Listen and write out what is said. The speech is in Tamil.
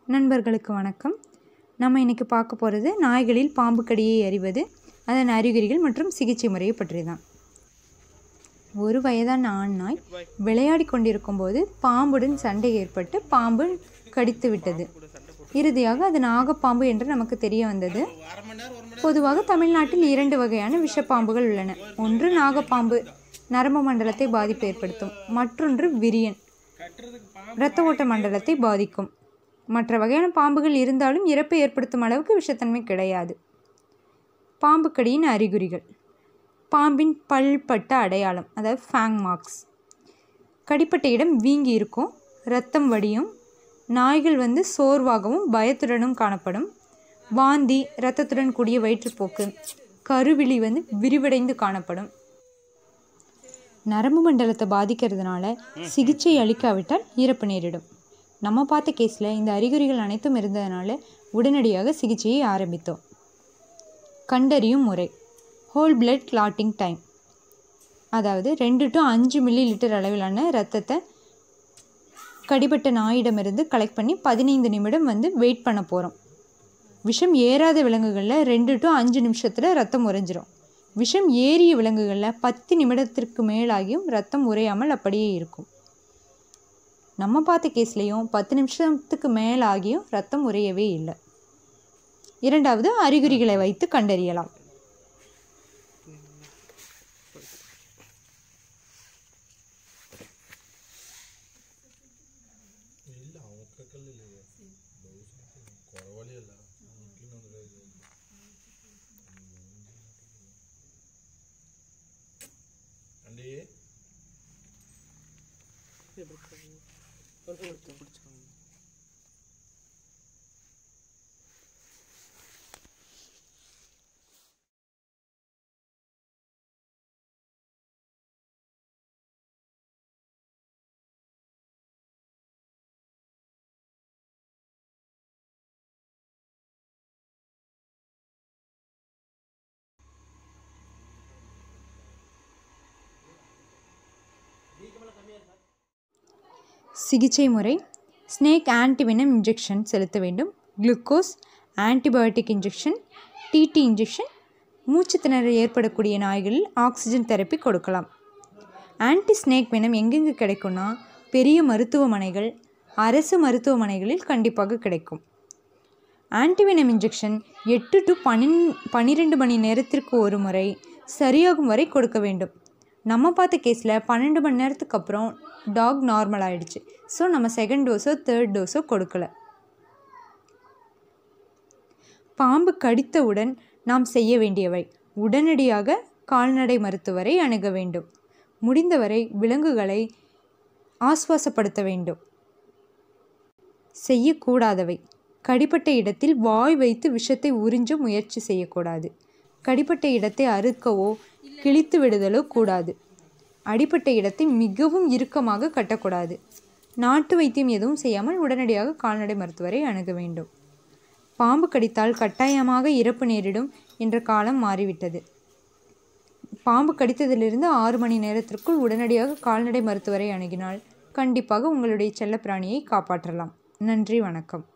நண்பர்களுக்கு வணக்கம் நம்ம இன்றைக்கி பார்க்க போகிறது நாய்களில் பாம்பு கடியை அறிவது அதன் அறிகுறிகள் மற்றும் சிகிச்சை முறையை பற்றி தான் ஒரு வயதான ஆண் நாய் விளையாடி கொண்டிருக்கும்போது பாம்புடன் சண்டை ஏற்பட்டு பாம்பு கடித்து விட்டது இறுதியாக அது நாகப்பாம்பு என்று நமக்கு தெரிய வந்தது பொதுவாக தமிழ்நாட்டில் இரண்டு வகையான விஷப்பாம்புகள் உள்ளன ஒன்று நாகப்பாம்பு நரம்பு மண்டலத்தை பாதிப்பு ஏற்படுத்தும் மற்றொன்று விரியன் இரத்த ஓட்ட மண்டலத்தை பாதிக்கும் மற்ற வகையான பாம்புகள் இருந்தாலும் இறப்பை ஏற்படுத்தும் அளவுக்கு விஷத்தன்மை கிடையாது பாம்பு கடியின் அறிகுறிகள் பாம்பின் பல்பட்ட அடையாளம் அதாவது ஃபேங் மார்க்ஸ் கடிப்பட்ட இடம் வீங்கி இருக்கும் இரத்தம் வடியும் நாய்கள் வந்து சோர்வாகவும் பயத்துடனும் காணப்படும் வாந்தி இரத்தத்துடன் கூடிய வயிற்றுப்போக்கு கருவிழி வந்து விரிவடைந்து காணப்படும் நரம்பு மண்டலத்தை பாதிக்கிறதுனால சிகிச்சை அளிக்காவிட்டால் இறப்பு நேரிடும் நம்ம பார்த்த கேஸில் இந்த அறிகுறிகள் அனைத்தும் இருந்ததுனால உடனடியாக சிகிச்சையை ஆரம்பித்தோம் கண்டறியும் முறை ஹோல் பிளட் கிளாட்டிங் டைம் அதாவது ரெண்டு டு அஞ்சு மில்லி லிட்டர் அளவிலான இரத்தத்தை கடிபட்ட நாயிடமிருந்து கலெக்ட் பண்ணி பதினைந்து நிமிடம் வந்து வெயிட் பண்ண போகிறோம் விஷம் ஏறாத விலங்குகளில் ரெண்டு டு அஞ்சு நிமிஷத்தில் ரத்தம் உறைஞ்சிரும் விஷம் ஏறிய விலங்குகளில் பத்து நிமிடத்திற்கு மேலாகியும் ரத்தம் உறையாமல் அப்படியே இருக்கும் நம்ம பார்த்த கேஸ்லேயும் பத்து நிமிஷத்துக்கு மேலாகியும் ரத்தம் உறையவே இல்லை இரண்டாவது அறிகுறிகளை வைத்து கண்டறியலாம் అండి சிகிச்சை முறை ஸ்னேக் ஆன்டிவெனம் இன்ஜெக்ஷன் செலுத்த வேண்டும் glucose antibiotic injection TT injection மூச்சு திணறல் ஏற்படக்கூடிய நாய்களில் ஆக்சிஜன் தெரப்பி கொடுக்கலாம் ஆன்டி ஸ்னேக் வெனம் எங்கெங்கே கிடைக்கும்னா பெரிய மருத்துவமனைகள் அரசு மருத்துவமனைகளில் கண்டிப்பாக கிடைக்கும் ஆன்டிவெனம் இன்ஜெக்ஷன் எட்டு டு பனின் பன்னிரெண்டு மணி நேரத்திற்கு ஒரு முறை சரியாகும் வரை கொடுக்க வேண்டும் நம்ம பார்த்த கேஸில் பன்னெண்டு மணி நேரத்துக்கு அப்புறம் டாக் நார்மல் ஆயிடுச்சு ஸோ நம்ம செகண்ட் டோஸோ தேர்ட் டோஸோ கொடுக்கல பாம்பு கடித்தவுடன் நாம் செய்ய வேண்டியவை உடனடியாக கால்நடை மருத்துவரை அணுக வேண்டும் முடிந்தவரை விலங்குகளை ஆஸ்வாசப்படுத்த வேண்டும் செய்யக்கூடாதவை கடிப்பட்ட இடத்தில் வாய் வைத்து விஷத்தை உறிஞ்ச முயற்சி செய்யக்கூடாது கடிப்பட்ட இடத்தை அறுக்கவோ கிழித்து விடுதலோ கூடாது அடிப்பட்ட இடத்தை மிகவும் இறுக்கமாக கட்டக்கூடாது நாட்டு வைத்தியம் எதுவும் செய்யாமல் உடனடியாக கால்நடை மருத்துவரை அணுக வேண்டும் பாம்பு கடித்தால் கட்டாயமாக இறப்பு நேரிடும் என்ற காலம் மாறிவிட்டது பாம்பு கடித்ததிலிருந்து ஆறு மணி நேரத்திற்குள் உடனடியாக கால்நடை மருத்துவரை அணுகினால் கண்டிப்பாக உங்களுடைய செல்லப்பிராணியை காப்பாற்றலாம் நன்றி வணக்கம்